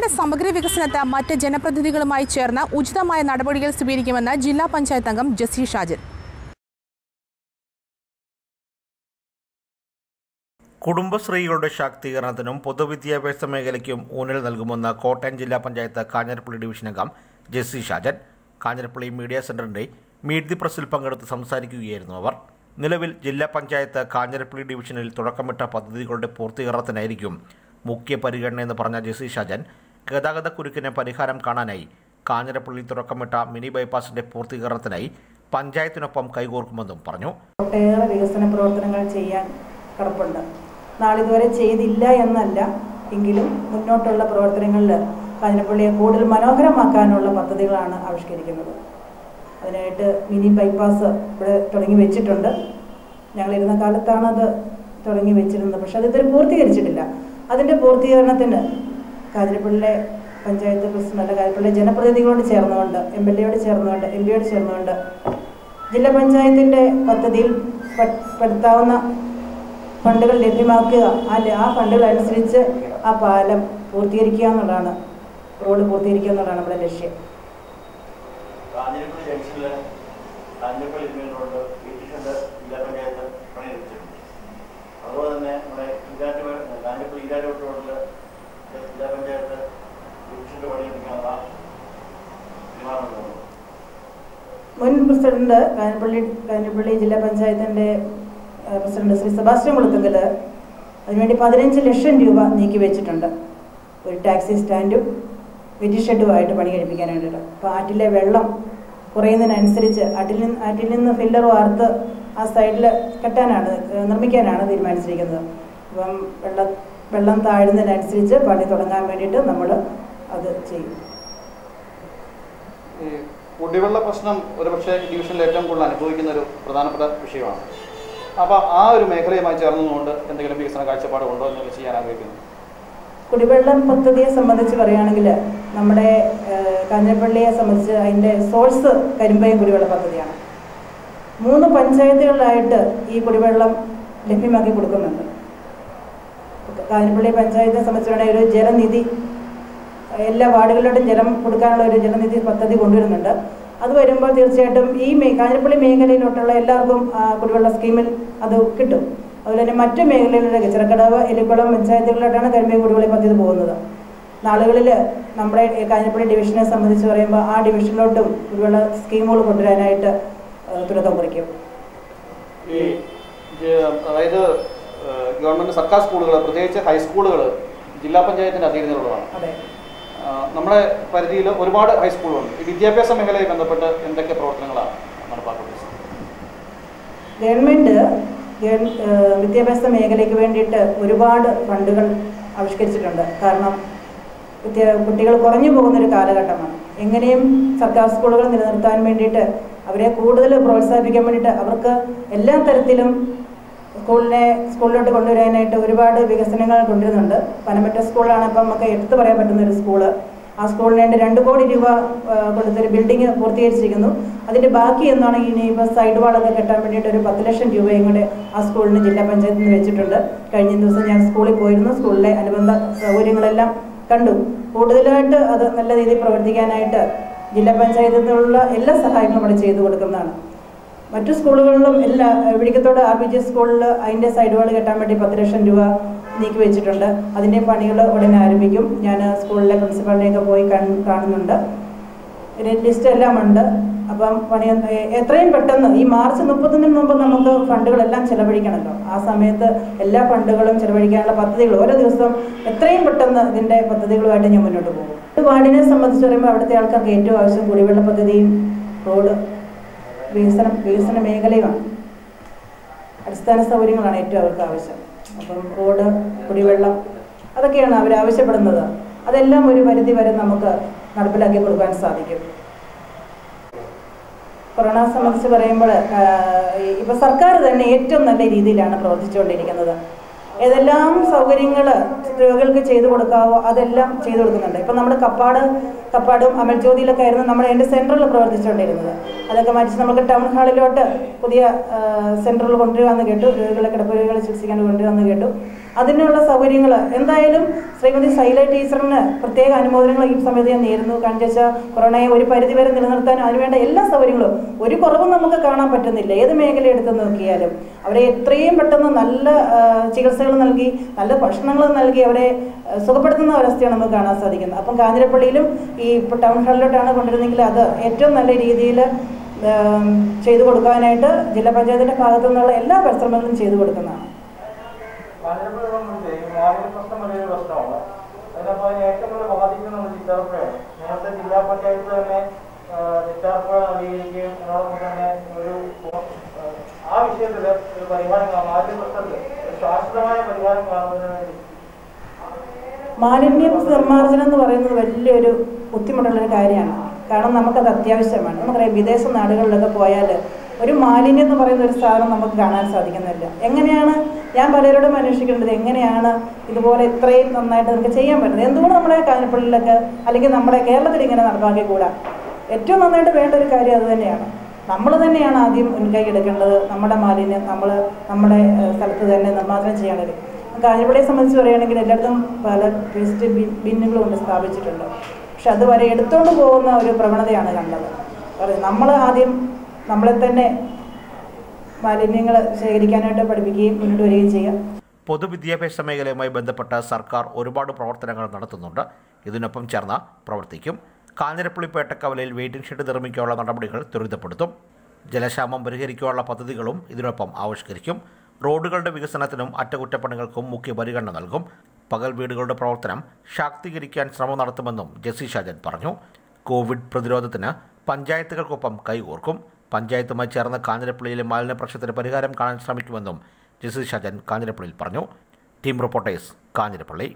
പഞ്ചായത്തിന്റെ സമഗ്ര വികസനത്തെ മറ്റ് ജനപ്രതിനിധികളുമായി ചേർന്ന് ഉചിതമായ നടപടികൾ സ്വീകരിക്കുമെന്ന് ജില്ലാ പഞ്ചായത്ത് അംഗം ജസി ഷാജൻ കുടുംബശ്രീകളുടെ ശാക്തീകരണത്തിനും പൊതുവിദ്യാഭ്യാസ മേഖലയ്ക്കും ഊന്നൽ നൽകുമെന്ന് കോട്ടയം ജില്ലാ പഞ്ചായത്ത് കാഞ്ഞിരപ്പള്ളി ഡിവിഷൻ അംഗം ജെസ്സി ഷാജൻ കാഞ്ഞിരപ്പള്ളി മീഡിയ സെന്ററിന്റെ മീറ്റ് ദി പ്രസിൽ പങ്കെടുത്ത് സംസാരിക്കുകയായിരുന്നു അവർ നിലവിൽ ജില്ലാ പഞ്ചായത്ത് കാഞ്ഞിരപ്പള്ളി ഡിവിഷനിൽ തുടക്കമിട്ട പദ്ധതികളുടെ പൂർത്തീകരണത്തിനായിരിക്കും മുഖ്യ പരിഗണന എന്ന് പറഞ്ഞ ജെസ്സി ഷാജൻ ഗതാഗത കുരുക്കിന് പരിഹാരം കാണാനായി കാഞ്ഞിരപ്പള്ളി തുടക്കമിട്ട മിനി ബൈപ്പാസിന്റെ പൂർത്തീകരണത്തിനായി പഞ്ചായത്തിനൊപ്പം കൈകോർക്കുമെന്നും പറഞ്ഞു ഒട്ടേറെ വികസന പ്രവർത്തനങ്ങൾ ചെയ്യാൻ കിടപ്പുണ്ട് നാളിതുവരെ ചെയ്തില്ല എന്നല്ല എങ്കിലും മുന്നോട്ടുള്ള പ്രവർത്തനങ്ങളിൽ കാഞ്ഞിരപ്പള്ളിയെ കൂടുതൽ മനോഹരമാക്കാനുള്ള പദ്ധതികളാണ് ആവിഷ്കരിക്കുന്നത് അതിനായിട്ട് മിനി ബൈപ്പാസ് ഇവിടെ തുടങ്ങി വെച്ചിട്ടുണ്ട് ഞങ്ങളിരുന്ന കാലത്താണ് അത് തുടങ്ങി വെച്ചിരുന്നത് പക്ഷെ അത് ഇതുവരെ പൂർത്തീകരിച്ചിട്ടില്ല അതിൻ്റെ പൂർത്തീകരണത്തിന് കാഞ്ഞിരപ്പള്ളിയിലെ പഞ്ചായത്ത് പ്രസിഡന്റ് അല്ല കാഞ്ഞിരപ്പള്ളി ജനപ്രതിനിധികളോട് ചേർന്നുകൊണ്ട് എം എൽ എയോട് ചേർന്നുകൊണ്ട് എം പിയോട് ചേർന്നുകൊണ്ട് ജില്ലാ പഞ്ചായത്തിൻ്റെ പദ്ധതിയിൽ പെ- പെടുത്താവുന്ന ഫണ്ടുകൾ ലഭ്യമാക്കുക ആ ല- ആ ഫണ്ടുകൾ അനുസരിച്ച് ആ പാലം പൂർത്തീകരിക്കുക എന്നുള്ളതാണ് റോഡ് പൂർത്തീകരിക്കുക എന്നുള്ളതാണ് നമ്മുടെ ലക്ഷ്യം കാഞ്ഞിരപ്പള്ളി ജംഗ്ഷനിൽ കാഞ്ഞിരപ്പള്ളി മെയിൻ റോഡ് വീട്ടിഷൻ്റെ ജില്ലാ പഞ്ചായത്ത് പണിയെടുത്തിട്ടുണ്ട് അതുപോലെ തന്നെ നമ്മുടെ ഈരാറ്റുപേട്ട കാഞ്ഞിരപ്പള്ളി ഈരാറ്റുപേട്ട റോഡിൽ ജില്ലാ പഞ്ചായത്ത് വീട്ടിഷൻ്റെ പണിയെടുക്കാനുള്ള തീരുമാനം തോന്നുന്നു മുൻ പ്രസിഡന്റ് കാഞ്ഞിരപ്പള്ളി കാഞ്ഞിരപ്പള്ളി ജില്ലാ പഞ്ചായത്തിൻ്റെ ഏഹ്, പ്രസിഡന്റ് ശ്രീ സെബാസ്റ്റ്യൻ കുളത്തുങ്കൽ അതിനുവേണ്ടി പതിനഞ്ച് ലക്ഷം രൂപ നീക്കി വെച്ചിട്ടുണ്ട് ഒരു ടാക്സി സ്റ്റാൻഡും വെറ്റി ഷെഡുമായിട്ട് പണി കഴിപ്പിക്കാൻ വേണ്ടിയിട്ട് അപ്പോൾ ആറ്റിലെ വെള്ളം കുറയുന്നതിനനുസരിച്ച് ആറ്റിൽ നിന്ന് ആറ്റിൽ നിന്ന് ഫില്ലർ വാർത്ത് ആ സൈഡിൽ കെട്ടാനാണ് ഏഹ്, നിർമ്മിക്കാനാണ് തീരുമാനിച്ചിരിക്കുന്നത് അപ്പം വെള്ളം വെള്ളം താഴുന്നതിനനുസരിച്ച് പണി തുടങ്ങാൻ വേണ്ടിയിട്ട് നമ്മൾ അത് ചെയ്യും ഈ കുടിവെള്ള പ്രശ്നം ഒരുപക്ഷെ ഡിവിഷനിൽ ഏറ്റവും കൂടുതൽ അനുഭവിക്കുന്ന ഒരു പ്രധാനപ്പെട്ട വിഷയമാണ് അപ്പോൾ ആ ഒരു മേഖലയുമായി ചേർന്നുകൊണ്ട് എന്തെങ്കിലും വികസന കാഴ്ചപ്പാട് ഉണ്ടോ എന്ന് ചെയ്യാൻ ആഗ്രഹിക്കുന്നു കുടിവെള്ളം പദ്ധതിയെ സംബന്ധിച്ച് പറയുകയാണെങ്കിൽ നമ്മുടെ ഏഹ്, കാഞ്ഞിരപ്പള്ളിയെ സംബന്ധിച്ച് അതിൻ്റെ സോഴ്സ് കരിമ്പയം കുടിവെള്ള പദ്ധതിയാണ് മൂന്ന് പഞ്ചായത്തുകളിലായിട്ട് ഈ കുടിവെള്ളം ലഭ്യമാക്കി കൊടുക്കുന്നുണ്ട് കാഞ്ഞിരപ്പള്ളി പഞ്ചായത്തെ സംബന്ധിച്ചിടത്തോളം ഒരു ജലനിധി എല്ലാ വാർഡുകളിലോട്ടും ജലം കൊടുക്കാനുള്ള ഒരു ജലനിധി പദ്ധതി കൊണ്ടുവരുന്നുണ്ട് അത് വരുമ്പോൾ തീർച്ചയായിട്ടും ഈ മേ കാഞ്ഞിരപ്പള്ളി മേഖലയിലോട്ടുള്ള എല്ലാവർക്കും ആ, കുടിവെള്ള സ്കീമിൽ അത് കിട്ടും അതുപോലെ തന്നെ മറ്റു മേഖലകളിലേക്ക് ചിറക്കടവ് എലിക്കുളം പഞ്ചായത്തുകളിലോട്ടാണ് കരിമീൻ കുടിവെള്ള പദ്ധതി പോകുന്നത് നാളുകളിൽ നമ്മുടെ ഈ കാഞ്ഞിരപ്പള്ളി ഡിവിഷനെ സംബന്ധിച്ച് പറയുമ്പോൾ ആ ഡിവിഷനിലോട്ടും കുടിവെള്ള സ്കീമുകൾ കൊണ്ടുവരാനായിട്ട് ആ, തുടക്കം കുറിക്കും ഈ ജ- അതായത് ഏഹ്, ഗവൺമെന്റ് സർക്കാർ സ്കൂളുകൾ പ്രത്യേകിച്ച് ഹൈസ്കൂളുകൾ ജില്ലാ പഞ്ചായത്തിന്റെ അധീനതയിലുള്ളതാണ് അതെ ആ, നമ്മുടെ പരിധിയിൽ ഒരുപാട് ഹൈസ്കൂളുകളുണ്ട് ഈ വിദ്യാഭ്യാസ മേഖലയുമായി ബന്ധപ്പെട്ട് എന്തൊക്കെ പ്രവർത്തനങ്ങളാണ് നടപ്പാക്കുന്നത് ഗവൺമെൻറ് ഗവൺ- ഏഹ് വിദ്യാഭ്യാസ മേഖലയ്ക്ക് വേണ്ടിയിട്ട് ഒരുപാട് ഫണ്ടുകൾ ആവിഷ്കരിച്ചിട്ടുണ്ട് കാരണം വിദ്യ കുട്ടികൾ കുറഞ്ഞു പോകുന്നൊരു കാലഘട്ടമാണ് എങ്ങനെയും സർക്കാർ സ്കൂളുകൾ നിലനിർത്താൻ വേണ്ടിയിട്ട് അവരെ കൂടുതൽ പ്രോത്സാഹിപ്പിക്കാൻ വേണ്ടിയിട്ട് അവർക്ക് എല്ലാ തരത്തിലും സ്കൂളിനെ സ്കൂളിലോട്ട് കൊണ്ടുവരാനായിട്ട് ഒരുപാട് വികസനങ്ങൾ കൊണ്ടുവരുന്നുണ്ട് പനമറ്റ സ്കൂളാണ് ഇപ്പം നമുക്ക് എടുത്തു പറയാൻ പറ്റുന്ന ഒരു സ്കൂള് ആ സ്കൂളിന് വേണ്ടി രണ്ട് കോടി രൂപ ആ, കൊടുത്തൊരു ബിൽഡിംഗ് പൂർത്തീകരിച്ചിരിക്കുന്നു അതിൻ്റെ ബാക്കി എന്നാണ് ഇനി ഇപ്പോൾ സൈഡ് വാളൊക്കെ കെട്ടാൻ വേണ്ടിയിട്ട് ഒരു പത്ത് ലക്ഷം രൂപയും കൂടെ ആ സ്കൂളിന് ജില്ലാ പഞ്ചായത്തിൽ നിന്ന് വെച്ചിട്ടുണ്ട് കഴിഞ്ഞ ദിവസം ഞാൻ സ്കൂളിൽ പോയിരുന്നു സ്കൂളിലെ അനുബന്ധ സൗകര്യങ്ങളെല്ലാം കണ്ടു കൂടുതലായിട്ട് അത് നല്ല രീതിയിൽ പ്രവർത്തിക്കാനായിട്ട് ജില്ലാ പഞ്ചായത്തിൽ നിന്നുള്ള എല്ലാ സഹായങ്ങളും അവിടെ ചെയ്തു കൊടുക്കുന്നതാണ് മറ്റു സ്കൂളുകളിലും എല്ലാ വിഴിക്കത്തോട് ആർ ബി ജി സ്കൂളിൽ അതിൻ്റെ സൈഡ് വാൾ കെട്ടാൻ വേണ്ടി പത്ത് ലക്ഷം രൂപ നീക്കി വെച്ചിട്ടുണ്ട് അതിൻ്റെ പണികൾ ഉടനെ ആരംഭിക്കും ഞാൻ സ്കൂളിലെ പ്രിൻസിപ്പാളിനെയൊക്കെ പോയി കൺ- കാണുന്നുണ്ട് ഇതിൻ്റെ ലിസ്റ്റ് എല്ലാം ഉണ്ട് അപ്പം പണി എ- എത്രയും പെട്ടെന്ന് ഈ മാർച്ച് മുപ്പത്തൊന്നിന് മുമ്പ് നമുക്ക് ഫണ്ടുകളെല്ലാം ചെലവഴിക്കണമല്ലോ ആ സമയത്ത് എല്ലാ ഫണ്ടുകളും ചെലവഴിക്കാനുള്ള പദ്ധതികൾ ഓരോ ദിവസവും എത്രയും പെട്ടെന്ന് ഇതിൻ്റെ പദ്ധതികളുമായിട്ട് ഞാൻ മുന്നോട്ട് പോകും ഒരു വാർഡിനെ സംബന്ധിച്ച് പറയുമ്പോൾ അവിടുത്തെ ആൾക്കാർക്ക് ഏറ്റവും ആവശ്യം കുടിവെള്ള പദ്ധതിയും റോഡ് വികസനം വികസന മേഖലയുമാണ് അടിസ്ഥാന സൗകര്യങ്ങളാണ് ഏറ്റവും അവർക്ക് ആവശ്യം അപ്പം റോഡ് കുടിവെള്ളം അതൊക്കെയാണ് അവർ ആവശ്യപ്പെടുന്നത് അതെല്ലാം ഒരു പരിധി വരെ നമുക്ക് നടപ്പിലാക്കി കൊടുക്കാൻ സാധിക്കും കൊറോണ സംബന്ധിച്ച് പറയുമ്പോൾ ഇപ്പോൾ സർക്കാർ തന്നെ ഏറ്റവും നല്ല രീതിയിലാണ് പ്രവർത്തിച്ചുകൊണ്ടിരിക്കുന്നത് ഏതെല്ലാം സൗകര്യങ്ങൾ സ്ത്രീകൾക്ക് ചെയ്തു കൊടുക്കാവോ അതെല്ലാം ചെയ്തു കൊടുക്കുന്നുണ്ട് ഇപ്പം നമ്മുടെ കപ്പാട് കപ്പാടും അമൽ ജ്യോതിയിലൊക്കെ ആയിരുന്നു നമ്മൾ എൻ്റെ സെൻറ്ററിൽ പ്രവർത്തിച്ചുകൊണ്ടിരുന്നത് അതൊക്കെ മാറ്റി നമുക്ക് ടൗൺ ഹാളിലോട്ട് പുതിയ സെൻറ്ററിൽ കൊണ്ടുവരാമെന്ന് കേട്ടു രോഗികളെ കിടപ്പുരോഗികളെ ചികിത്സിക്കാൻ കൊണ്ടുവരാമെന്ന് കേട്ടു അതിനുള്ള സൗകര്യങ്ങൾ എന്തായാലും ശ്രീമതി സൈല ടീച്ചറിന് പ്രത്യേക അനുമോദനങ്ങൾ ഈ സമയത്ത് ഞാൻ നേരുന്നു കാരണം വെച്ചാൽ കൊറോണയെ ഒരു പരിധിവരെ നിലനിർത്താൻ അതിനുവേണ്ട എല്ലാ സൗകര്യങ്ങളും ഒരു കുറവും നമുക്ക് കാണാൻ പറ്റുന്നില്ല ഏത് മേഖല എടുത്ത് നോക്കിയാലും അവരെ എത്രയും പെട്ടെന്ന് നല്ല ആ, ചികിത്സകൾ നൽകി നല്ല ഭക്ഷണങ്ങൾ നൽകി അവരെ ആ, സുഖപ്പെടുത്തുന്ന അവസ്ഥയാണ് നമുക്ക് കാണാൻ സാധിക്കുന്നത് അപ്പം കാഞ്ഞിരപ്പള്ളിയിലും ഈ ഇപ്പോൾ ടൗൺ ഹാളിലോട്ടാണ് കൊണ്ടുവരുന്നെങ്കിൽ അത് ഏറ്റവും നല്ല രീതിയിൽ ചെയ്തു കൊടുക്കാനായിട്ട് ജില്ലാ പഞ്ചായത്തിന്റെ ഭാഗത്തു നിന്നുള്ള എല്ലാ പരിശ്രമങ്ങളും ചെയ്തു കൊടുക്കുന്നതാണ് കാഞ്ഞിരപ്പള്ളി സംബന്ധിച്ച് ഈ മാലിന്യ പ്രശ്നം വലിയൊരു പ്രശ്നമാണ് അതിനപ്പോൾ അതിനെ ഏറ്റവും കൂടുതൽ ബാധിക്കുന്നത് ചിറ്റാർപ്പുഴയാണ് നേരത്തെ ജില്ലാ പഞ്ചായത്ത് തന്നെ ആ, ചിറ്റാർപ്പുഴ നവീകരിക്കുകയും അതിനോടൊപ്പം തന്നെ ഒരു ആ, ആ വിഷയത്തിൽ ഒരു പരിഹാരം കാണാം മാലിന്യ പ്രശ്നത്തിൽ ഒരു ശാശ്വതമായ പരിഹാരം കാണുന്നതിന് വേണ്ടി മാലിന്യ നിർമ്മാർജ്ജനം എന്ന് പറയുന്നത് വലിയൊരു ബുദ്ധിമുട്ടുള്ളൊരു കാര്യമാണ് കാരണം നമുക്കത് അത്യാവശ്യമാണ് നമുക്കറിയാം വിദേശ നാടുകളിലൊക്കെ പോയാൽ ഒരു മാലിന്യം എന്ന് പറയുന്ന ഒരു സാധനം നമുക്ക് കാണാൻ സാധിക്കുന്നില്ല എങ്ങനെയാണ് ഞാൻ പലരോടും അന്വേഷിക്കേണ്ടത് എങ്ങനെയാണ് ഇതുപോലെ ഇത്രയും നന്നായിട്ട് നമുക്ക് ചെയ്യാൻ പറ്റുന്നത് എന്തുകൊണ്ട് നമ്മുടെ കാഞ്ഞപ്പള്ളിയിലൊക്കെ അല്ലെങ്കിൽ നമ്മുടെ കേരളത്തിൽ ഇങ്ങനെ നടപ്പാക്കിക്കൂടാ ഏറ്റവും നന്നായിട്ട് വേണ്ട ഒരു കാര്യം അത് തന്നെയാണ് നമ്മൾ തന്നെയാണ് ആദ്യം മുൻകൈ എടുക്കേണ്ടത് നമ്മുടെ മാലിന്യം നമ്മൾ നമ്മുടെ ഏഹ്, സ്ഥലത്ത് തന്നെ നിർമ്മാർജ്ജനം ചെയ്യേണ്ടത് കാഞ്ഞിരപ്പള്ളിയെ സംബന്ധിച്ച് പറയുകയാണെങ്കിൽ എല്ലായിടത്തും പല വേസ്റ്റ് ബിന്നുകളും കൊണ്ട് സ്ഥാപിച്ചിട്ടുണ്ട് പക്ഷെ അതുവരെ എടുത്തുകൊണ്ട് പോകുന്ന ഒരു പ്രവണതയാണ് കണ്ടത് കാരണം നമ്മൾ ആദ്യം നമ്മളെ തന്നെ മാലിന്യങ്ങൾ ശേഖരിക്കാനായിട്ട് പഠിപ്പിക്കുകയും മുന്നോട്ട് വരികയും ചെയ്യാം പൊതുവിദ്യാഭ്യാസ മേഖലയുമായി ബന്ധപ്പെട്ട് സർക്കാർ ഒരുപാട് പ്രവർത്തനങ്ങൾ നടത്തുന്നുണ്ട് ഇതിനൊപ്പം ചേർന്ന് പ്രവർത്തിക്കും കാഞ്ഞിരപ്പള്ളി പേട്ടക്കവലയിൽ വെയിറ്റിംഗ് ഷെഡ് നിർമ്മിക്കാനുള്ള നടപടികൾ ത്വരിതപ്പെടുത്തും ജലക്ഷാമം പരിഹരിക്കാനുള്ള പദ്ധതികളും ഇതിനൊപ്പം ആവിഷ്കരിക്കും റോഡുകളുടെ വികസനത്തിനും അറ്റകുറ്റപ്പണികൾക്കും മുഖ്യ പരിഗണന നൽകും പകൽ വീടുകളുടെ പ്രവർത്തനം ശാക്തീകരിക്കാൻ ശ്രമം നടത്തുമെന്നും ജെസി ഷാജൻ പറഞ്ഞു കോവിഡ് പ്രതിരോധത്തിന് പഞ്ചായത്തുകൾക്കൊപ്പം കൈകോർക്കും പഞ്ചായത്തുമായി ചേർന്ന് കാഞ്ഞിരപ്പള്ളിയിലെ മാലിന്യ പ്രശ്നത്തിന് പരിഹാരം കാണാൻ ശ്രമിക്കുമെന്നും ജെസി ഷാജൻ കാഞ്ഞിരപ്പള്ളിയിൽ പറഞ്ഞു team reporters Kanjirappally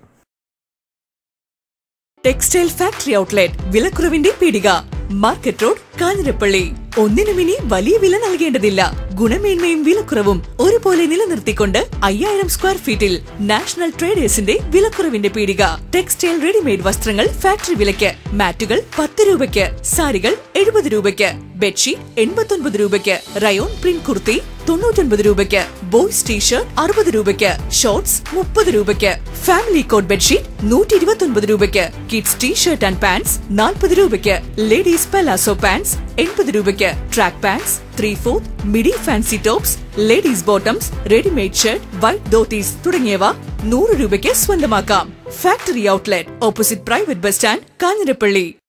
textile factory outlet വിലക്കുറവിന്റെ പീടിക മാർക്കറ്റ് റോഡ് കാഞ്ഞിരപ്പള്ളി ഒന്നിനും ഇനി വലിയ വില നൽകേണ്ടതില്ല ഗുണമേന്മയും വിലക്കുറവും ഒരുപോലെ നിലനിർത്തിക്കൊണ്ട് അയ്യായിരം സ്ക്വയർ ഫീറ്റിൽ നാഷണൽ ട്രേഡേഴ്സിന്റെ വിലക്കുറവിന്റെ പീടിക ടെക്സ്റ്റൈൽ റെഡിമെയ്ഡ് വസ്ത്രങ്ങൾ ഫാക്ടറി വിലയ്ക്ക് മാറ്റുകൾ പത്ത് രൂപയ്ക്ക് സാരികൾ എഴുപത് രൂപയ്ക്ക് ബെഡ്ഷീറ്റ് എൺപത്തൊൻപത് രൂപയ്ക്ക് റയോൺ പ്രിന്റ് കുർത്തി തൊണ്ണൂറ്റൊൻപത് രൂപയ്ക്ക് ബോയ്സ് ടീഷർട്ട് അറുപത് രൂപയ്ക്ക് ഷോർട്സ് മുപ്പത് രൂപയ്ക്ക് ഫാമിലി കോട്ട് ബെഡ്ഷീറ്റ് നൂറ്റി ഇരുപത്തൊൻപത് രൂപയ്ക്ക് കിഡ്സ് ടീഷർട്ട് ആൻഡ് പാൻസ് നാൽപ്പത് രൂപയ്ക്ക് ലേഡീസ് പെലാസോ പാൻസ് എൺപത് രൂപയ്ക്ക് track pants three fourth midi fancy tops ladies bottoms readymade shirt white dhotis തുടങ്ങിയവ നൂറ് രൂപയ്ക്ക് സ്വന്തമാക്കാം factory outlet opposite private bus stand Kanjirappally